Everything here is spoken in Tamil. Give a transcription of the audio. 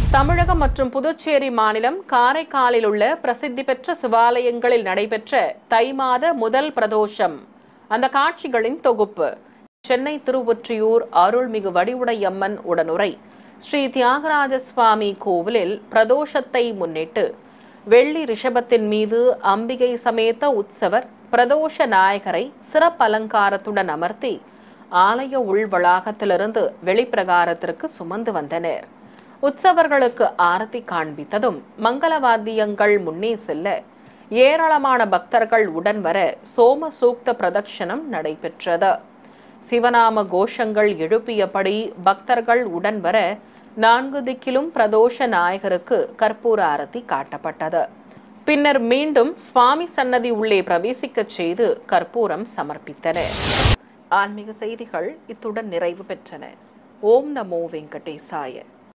தமிழகம் மற்றும் புதுச்சேரி மாநிலம் காரைக்காலில் உள்ள பிரசித்தி பெற்ற சிவாலயங்களில் நடைபெற்ற தை மாத முதல் பிரதோஷம் அந்த காட்சிகளின் தொகுப்பு சென்னை திருவொற்றியூர் அருள்மிகு வடிவுடையம்மன் உடனுரை ஸ்ரீ தியாகராஜ சுவாமி கோவிலில் பிரதோஷத்தை முன்னிட்டு வெள்ளி ரிஷபத்தின் மீது அம்பிகை சமேத உற்சவர் பிரதோஷ நாயகரை சிறப்பு அலங்காரத்துடன் அமர்த்தி ஆலய உள் வளாகத்திலிருந்து வெளிப்பிரகாரத்திற்கு சுமந்து வந்தனர் உற்சவர்களுக்கு ஆரத்தி காண்பித்ததும் மங்கள வாத்தியங்கள் முன்னே செல்ல ஏராளமான பக்தர்கள் உடன் வர சோம சூக்த பிரதட்சணம் நடைபெற்றது சிவநாம கோஷங்கள் எழுப்பியபடி பக்தர்கள் உடன் வர நான்கு திக்கிலும் பிரதோஷ நாயகருக்கு கற்பூர ஆரத்தி காட்டப்பட்டது பின்னர் மீண்டும் சுவாமி சன்னதி உள்ளே பிரவேசிக்கச் செய்து கற்பூரம் சமர்ப்பித்தனர் ஆன்மீக செய்திகள் இத்துடன் நிறைவு பெற்றன ஓம் நமோ வெங்கடேசாய